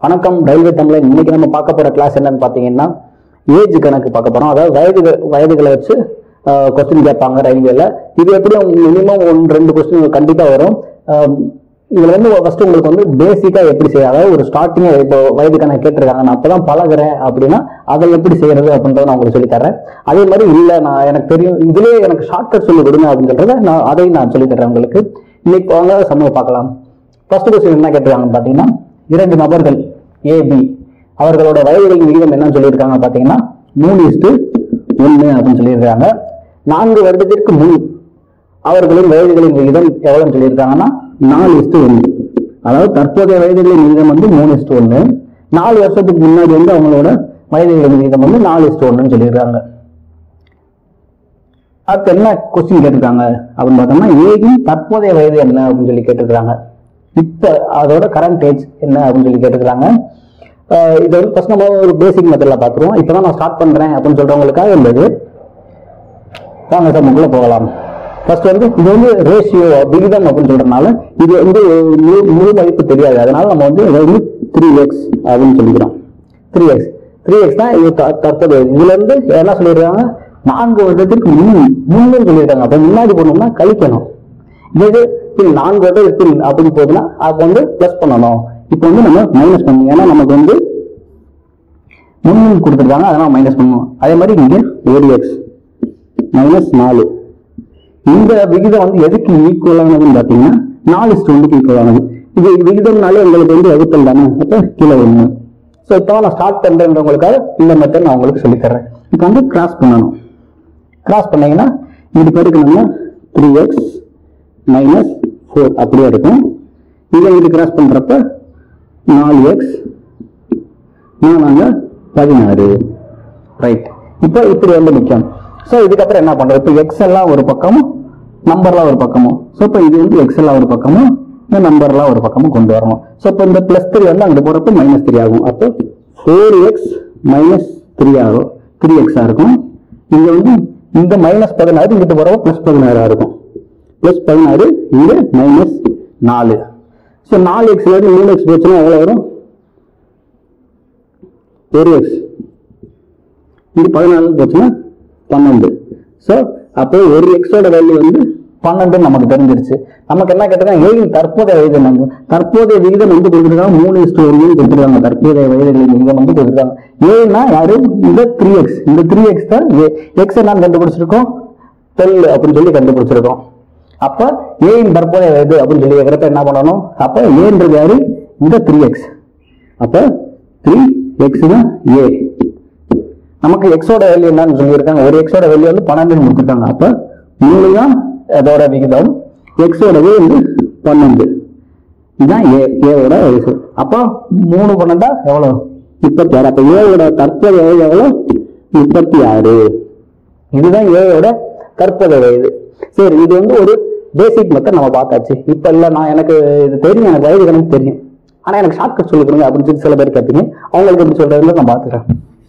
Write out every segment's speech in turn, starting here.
வணக்கம் ரயில்வே தமிழன் இன்னைக்கு நம்ம பார்க்க போற கிளாஸ் என்னன்னு பார்த்தீங்கன்னா ஏஜ் கணக்கு பார்க்க போறோம் அதாவது வயது வயதுகளை வச்சு கொஸ்டின் கேட்பாங்க ரயில்வேல இது எப்படியும் மினிமம் ஒன்று ரெண்டு கொஸ்டின் கண்டிப்பா வரும் ஆஹ் இதுல வந்து ஃபர்ஸ்ட் உங்களுக்கு வந்து பேசிக்கா எப்படி செய்ய அதாவது ஒரு ஸ்டார்டிங் இப்போ வயது கணக்கு கேட்டிருக்காங்க நான் அப்பதான் பழகுறேன் அப்படின்னா அதை எப்படி செய்யறது அப்படின்றத நான் உங்களுக்கு சொல்லித் தரேன் அதே மாதிரி இல்ல நான் எனக்கு தெரியும் இதுலயே எனக்கு ஷார்ட்கட் சொல்லி கொடுங்க அப்படின்றத நான் அதையும் நான் சொல்லித் தரேன் உங்களுக்கு இன்னைக்கு வாங்க சமூகம் பார்க்கலாம் ஃபர்ஸ்ட் கொஸ்டின் என்ன கேட்டிருக்காங்கன்னு பார்த்தீங்கன்னா இரண்டு நபர்கள் ஏபி அவர்களோட வயதுகளின் விகிதம் என்னன்னு சொல்லியிருக்காங்க பார்த்தீங்கன்னா மூணு இஸ்டு ஒன்று அப்படின்னு சொல்லியிருக்காங்க நான்கு வருடத்திற்கு முன் அவர்களின் வயதுகளின் விகிதம் எவ்வளோன்னு சொல்லியிருக்காங்கன்னா நாலு இஸ்டு ஒன்று அதாவது தற்போதைய வயதுகளின் விகிதம் வந்து மூணு இஸ்டு ஒன்று நாலு வருஷத்துக்கு முன்னாடி வந்து அவங்களோட வயதுகளின் விகிதம் வந்து நாலு இஸ்டு ஒன்றுன்னு சொல்லியிருக்காங்க அடுத்து என்ன கொஸ்டின் கேட்டிருக்காங்க அப்படின்னு பார்த்தோம்னா ஏயின் தற்போதைய வயது என்ன அப்படின்னு சொல்லி கேட்டிருக்காங்க இப்ப அதோட கரண்ட் ஏஜ் என்ன அப்படின்னு சொல்லி கேட்டிருக்காங்க அஹ் இதை வந்து ஃபர்ஸ்ட் நம்ம ஒரு பேசிக் மெத்தட்ல பார்த்துருவோம் இப்பதான் நான் ஸ்டார்ட் பண்றேன் அப்படின்னு சொல்றவங்களுக்காக இருந்தது வாங்க சார் முக்குள்ள போகலாம் ஃபர்ஸ்ட் வந்து இது வந்து ரேஷியோ விகிதம் அப்படின்னு சொல்றதுனால இது வந்து முழு முழு மதிப்பு தெரியாது அதனால நம்ம வந்து இதை வந்து த்ரீ எக்ஸ் அப்படின்னு சொல்லிக்கிறோம் த்ரீ எக்ஸ் த்ரீ எக்ஸ் தான் இது த- தற்போது இதுல இருந்து என்ன சொல்லிடுறாங்க நான்கு வருடத்திற்கு முன் முன்னு சொல்லியிருக்காங்க அப்ப முன்னாடி போனோம்னா கழிக்கணும் இது பின் நான்கு வருடம் பின் அப்படின்னு போகுதுன்னா அப்ப வந்து பிளஸ் பண்ணணும் இப்போ வந்து நம்ம மைனஸ் பண்ணணும் ஏன்னா நமக்கு வந்து முன்னு கொடுத்துருக்காங்க அதனால மைனஸ் பண்ணணும் அதே மாதிரி இங்க ஒரு எக்ஸ் மைனஸ் நாலு இந்த விகிதம் வந்து எதுக்கு ஈக்குவலானதுன்னு பார்த்தீங்கன்னா நாலு ஸ்டோனுக்கு ஈக்குவலானது இது விகிதம்னாலே உங்களுக்கு வந்து வகுத்தல் தானே அப்போ கீழே ஒன்று ஸோ இப்போ நான் ஸ்டார்ட் பண்ணுறேன்றவங்களுக்காக இந்த மெத்தட் நான் உங்களுக்கு சொல்லித் தர்றேன் இப்போ வந்து கிராஸ் பண்ணணும் கிராஸ் பண்ணீங்கன்னா இது பேருக்கு நம்ம த்ரீ எக்ஸ் மைனஸ் ஃபோர் அப்படியே இருக்கும் இதை இது கிராஸ் பண்ணுறப்ப நாலு எக்ஸ் நானாங்க பதினாறு ரைட் இப்போ இப்படி வந்து நிற்கும் ஸோ இதுக்கப்புறம் என்ன பண்றது இப்போ எக்ஸ் எல்லாம் ஒரு பக்கமும் நம்பர்லாம் ஒரு பக்கமும் ஸோ இப்போ இது வந்து எக்ஸ் எல்லாம் ஒரு பக்கமும் இந்த நம்பர்லாம் ஒரு பக்கமும் கொண்டு வரணும் ஸோ இப்போ இந்த பிளஸ் த்ரீ வந்து அங்கே போகிறப்ப மைனஸ் த்ரீ ஆகும் அப்போ ஃபோர் எக்ஸ் மைனஸ் த்ரீ ஆகும் த்ரீ எக்ஸாக இருக்கும் இங்கே வந்து இந்த மைனஸ் பதினாறு இங்கிட்ட போகிறப்ப ப்ளஸ் பதினாறாக இருக்கும் ப்ளஸ் பதினாறு இங்கே மைனஸ் நாலு ஸோ நாலு எக்ஸ் வந்து மூணு எக்ஸ் போச்சுன்னா எவ்வளோ வரும் ஒரு எக்ஸ் இது பதினாலு போச்சுன்னா பன்னெண்டு ஸோ அப்போ ஒரு எக்ஸோட வேல்யூ வந்து பன்னெண்டுன்னு நமக்கு தெரிஞ்சிருச்சு நமக்கு என்ன கேட்டிருக்காங்க ஏழின் தற்போதைய வயது நம்ம தற்போதைய விகிதம் வந்து கொடுத்துருக்காங்க மூணு இஸ்டு ஒரு கொடுத்துருக்காங்க தற்போதைய வயதுகளின் விகிதம் வந்து கொடுத்துருக்காங்க ஏன்னா யாரு இந்த த்ரீ எக்ஸ் இந்த த்ரீ எக்ஸ் தான் எக்ஸ் என்னன்னு கண்டுபிடிச்சிருக்கோம் டுவெல் அப்படின்னு சொல்லி கண்டுபிடிச்சிருக்கோம் அப்ப ஏயின் தற்போதைய வயது அப்படின்னு சொல்லி கேட்கிறப்ப என்ன பண்ணணும் அப்ப ஏன்றது யாரு இந்த த்ரீ எக்ஸ் அப்ப த்ரீ எக்ஸ் தான் ஏ நமக்கு எக்ஸோட வேல்யூ என்னன்னு சொல்லியிருக்காங்க ஒரு எக்ஸோட வேல்யூ வந்து பன்னெண்டுன்னு கொடுத்துட்டாங்க அப்ப மூணு தான் அதோட விகிதம் எக்ஸோட வந்து பன்னெண்டு இதுதான் ஏ ஏவோட வயசு அப்போ மூணு பன்னெண்டா எவ்வளவு முப்பத்தி ஆறு அப்ப ஏவோட தற்போதைய வயது எவ்வளவு முப்பத்தி ஆறு இதுதான் ஏயோட தற்போதைய வயது சரி இது வந்து ஒரு பேசிக் மெத்தட் நம்ம பார்த்தாச்சு இப்ப இல்ல நான் எனக்கு இது தெரியும் எனக்கு வயது கணக்கு தெரியும் ஆனா எனக்கு ஷார்ட்கட் சொல்லி கொடுங்க அப்படின்னு சொல்லி சில பேர் கேட்பீங்க அவங்களுக்கு எப்படி சொல்றதுன்னு நான் பாத்துக்கிறேன்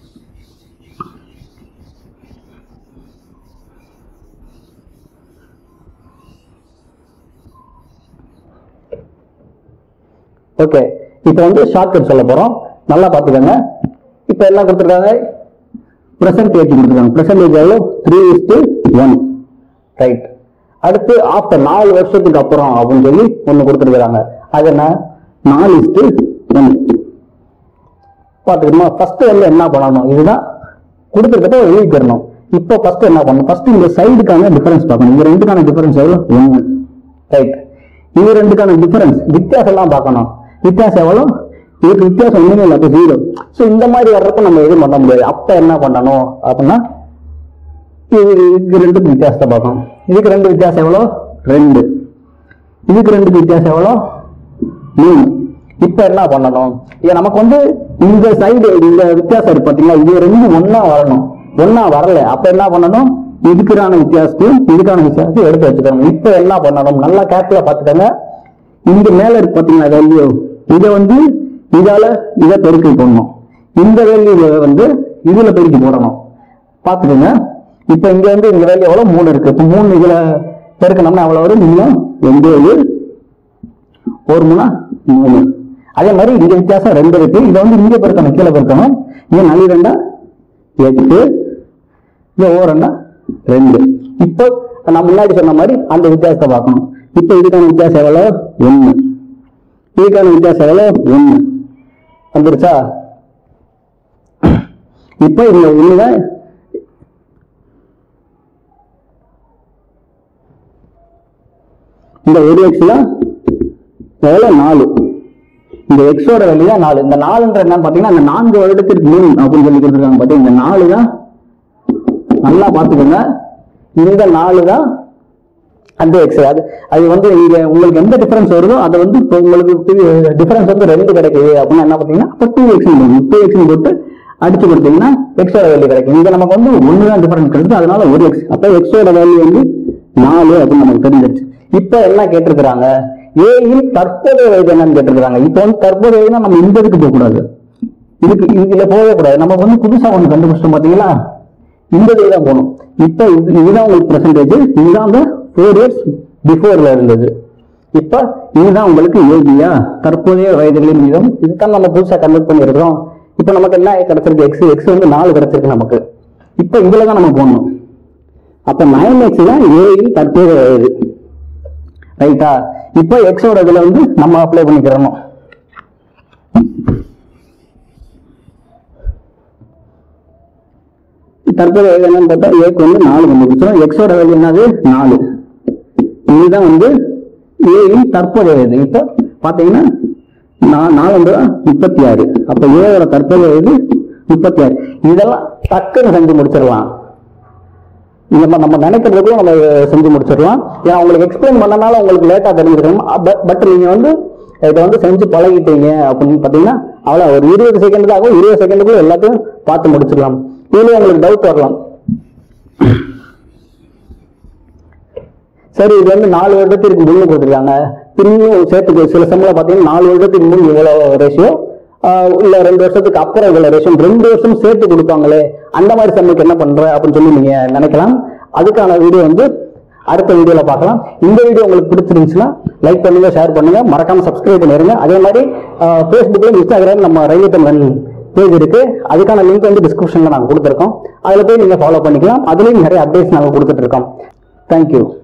ஓகே இப்போ வந்து ஷார்ட்கட் சொல்ல போறோம் நல்லா பார்த்துக்கோங்க இப்போ எல்லாம் கொடுத்துருக்காங்க பிரசன்டேஜ் கொடுத்துருக்காங்க பிரசன்டேஜ் எவ்வளோ த்ரீ இஸ்டு ஒன் ரைட் அடுத்து ஆஃப்டர் நாலு வருஷத்துக்கு அப்புறம் அப்படின்னு சொல்லி ஒன்று கொடுத்துருக்காங்க அது என்ன நாலு இஸ்டு ஒன் பார்த்துக்கணுமா ஃபர்ஸ்ட் வந்து என்ன பண்ணணும் இதுதான் கொடுத்துருக்கத எழுதி தரணும் இப்போ ஃபர்ஸ்ட் என்ன பண்ணணும் ஃபர்ஸ்ட் இந்த சைடுக்கான டிஃபரன்ஸ் பார்க்கணும் இந்த ரெண்டுக்கான டிஃபரன்ஸ் எவ்வளோ ஒன்று ரைட் இது ரெண்டுக்கான டிஃபரன்ஸ் வித்தியாசம் எல்லாம் பார்க்கணும் வித்தியாசம் எவ்வளோ இதுக்கு வித்தியாசம் ஒண்ணுமே இல்லை அப்போ ஜீரோ ஸோ இந்த மாதிரி வர்றப்ப நம்ம எதுவும் பண்ண முடியாது அப்ப என்ன பண்ணணும் அப்படின்னா இது இதுக்கு ரெண்டுக்கு வித்தியாசத்தை பார்க்கணும் இதுக்கு ரெண்டு வித்தியாசம் எவ்வளோ ரெண்டு இதுக்கு ரெண்டுக்கு வித்தியாசம் எவ்வளோ மூணு இப்ப என்ன பண்ணணும் இது நமக்கு வந்து இந்த சைடு இந்த வித்தியாசம் இருக்கு பாத்தீங்களா இது ரெண்டும் ஒண்ணா வரணும் ஒண்ணா வரல அப்ப என்ன பண்ணணும் இதுக்கான வித்தியாசத்தையும் இதுக்கான வித்தியாசத்தையும் எடுத்து வச்சுக்கணும் இப்ப என்ன பண்ணணும் நல்லா கேர்ஃபுல்லா பாத்துக்கோங்க இங்க மேல இருக்கு பாத்தீங்களா வேல்யூ இத வந்து இதால இதை பெருக்கி போடணும் இந்த வேல்யூ வந்து இதுல பெருக்கி போடணும் பாத்துக்கோங்க இப்ப இங்க வந்து இந்த வேல்யூ எவ்வளவு மூணு இருக்கு இப்ப மூணு இதுல பெருக்கணும்னா எவ்வளவு வரும் இன்னும் ஒன்பது ஒரு மூணா மூணு அதே மாதிரி இங்க வித்தியாசம் ரெண்டு இருக்கு இதை வந்து இங்க பெருக்கணும் கீழே பெருக்கணும் இங்க நலி ரெண்டா எட்டு இங்க ஓ ரெண்டா ரெண்டு இப்போ நான் முன்னாடி சொன்ன மாதிரி அந்த வித்தியாசத்தை பார்க்கணும் இப்போ இதுக்கான வித்தியாசம் எவ்வளோ ஒண்ணு இதுக்கான வித்தியாசம் எவ்வளோ ஒண்ணு வந்துருச்சா இப்போ இந்த ஒண்ணுதான் இந்த ஒரு எக்ஸ் தான் எவ்வளோ நாலு இந்த எக்ஸோட வேல்யூ தான் நாலு இந்த நாலுன்ற என்னன்னு பார்த்தீங்கன்னா இந்த நான்கு வருடத்திற்கு முன் அப்படின்னு சொல்லி கொடுத்துருக்காங்க பார்த்தீங்கன்னா இந்த நாலு தான் நல்லா பார்த்துக்கோங்க இந்த நாலு தான் அந்த எக்ஸ் அது அது வந்து இங்க உங்களுக்கு எந்த டிஃபரன்ஸ் வருதோ அதை வந்து இப்போ உங்களுக்கு டிஃபரன்ஸ் வந்து ரெண்டு கிடைக்குது அப்படின்னா என்ன பார்த்தீங்கன்னா அப்போ டூ எக்ஸ் டூ எக்ஸ் போட்டு அடிச்சு கொடுத்தீங்கன்னா எக்ஸோட வேல்யூ கிடைக்கும் இங்க நமக்கு வந்து ஒன்று தான் டிஃபரன்ஸ் கிடைக்குது அதனால ஒரு எக்ஸ் அப்போ எக்ஸோட வேல்யூ வந்து நாலு அப்படின்னு நமக்கு தெரிஞ்சிருச்சு இப்போ என்ன கேட்டிருக்கிறாங்க ஏயில் தற்போதைய வயது என்னன்னு கேட்டிருக்கிறாங்க இப்போ வந்து தற்போதைய வயதுனா நம்ம இந்த இதுக்கு போகக்கூடாது இதுக்கு இதுல போகவே கூடாது நம்ம வந்து புதுசா ஒன்று கண்டுபிடிச்சோம் பாத்தீங்களா இந்த இதுக்கு தான் போகணும் இப்போ இது இதுதான் உங்களுக்கு பெர்சன்டேஜ் இதுதான் அந்த ஃபோர் இயர்ஸ் பிஃபோர்ல இருந்தது இப்போ இதுதான் உங்களுக்கு ஏபியா தற்போதைய வயதுகளின் வீதம் இதுதான் நம்ம புதுசா கன்வெர்ட் பண்ணியிருக்கிறோம் இப்போ நமக்கு என்ன கிடைச்சிருக்கு எக்ஸ் எக்ஸ் வந்து நாலு கிடைச்சிருக்கு நமக்கு இப்போ இதுல தான் நம்ம போடணும் அப்ப நைன் எக்ஸ் தான் ஏயில் தற்போதைய வயது ரைட்டா இப்போ எக்ஸோட இதுல வந்து நம்ம அப்ளை பண்ணிக்கிறோம் தற்போதைய வயது என்னன்னு பார்த்தா ஏக்கு வந்து நாலு கண்டுபிடிச்சோம் எக்ஸோட வேல்யூ என்னது நாலு இதுதான் வந்து ஏயின் தற்போதைய வயது இப்போ பாத்தீங்கன்னா நா- நாலு வந்து முப்பத்தி ஆறு அப்ப ஏவோட தற்போதைய வயது முப்பத்தி ஆறு இதெல்லாம் டக்குன்னு செஞ்சு முடிச்சிடலாம் நம்ம நம்ம நினைக்கிறதுக்குள்ள நம்ம செஞ்சு முடிச்சிடலாம் ஏன்னா உங்களுக்கு எக்ஸ்பிளைன் பண்ணனால உங்களுக்கு லேட்டா தெரிஞ்சுக்கணும் பட் நீங்க வந்து இதை வந்து செஞ்சு பழகிட்டீங்க அப்படின்னு பாத்தீங்கன்னா அவ்வளோ ஒரு இருபது செகண்ட் தான் ஆகும் இருபது செகண்டுக்குள்ள எல்லாத்தையும் பார்த்து முடிச்சிடலாம் இதுல உங்களுக்கு டவுட் வரலாம் சரி இது வந்து நாலு வருடத்திற்கு முன்னு கொடுத்துருக்காங்க திரும்பியும் சேர்த்து சில சம்பளம் பார்த்தீங்கன்னா நாலு வருடத்துக்கு முன் இவ்வளவு ரேஷியோ இல்ல ரெண்டு வருஷத்துக்கு அப்புறம் இவ்வளவு ரேஷியோ ரெண்டு வருஷம் சேர்த்து கொடுப்பாங்களே அந்த மாதிரி சம்முக்கு என்ன பண்ற அப்படின்னு சொல்லி நீங்க நினைக்கலாம் அதுக்கான வீடியோ வந்து அடுத்த வீடியோல பார்க்கலாம் இந்த வீடியோ உங்களுக்கு பிடிச்சிருந்துச்சுன்னா லைக் பண்ணுங்க ஷேர் பண்ணுங்க மறக்காம சப்ஸ்கிரைப் பண்ணிருங்க அதே மாதிரி ஃபேஸ்புக்ல இன்ஸ்டாகிராம் நம்ம ரயில்வே தமிழ் பேஜ் இருக்கு அதுக்கான லிங்க் வந்து டிஸ்கிரிப்ஷன்ல நாங்க கொடுத்துருக்கோம் அதுல போய் நீங்க ஃபாலோ பண்ணிக்கலாம் அதுலயும் நிறைய அப்டேட்ஸ் நாங்க கொடுத்துட்டு இருக்கோம் தேங்க்யூ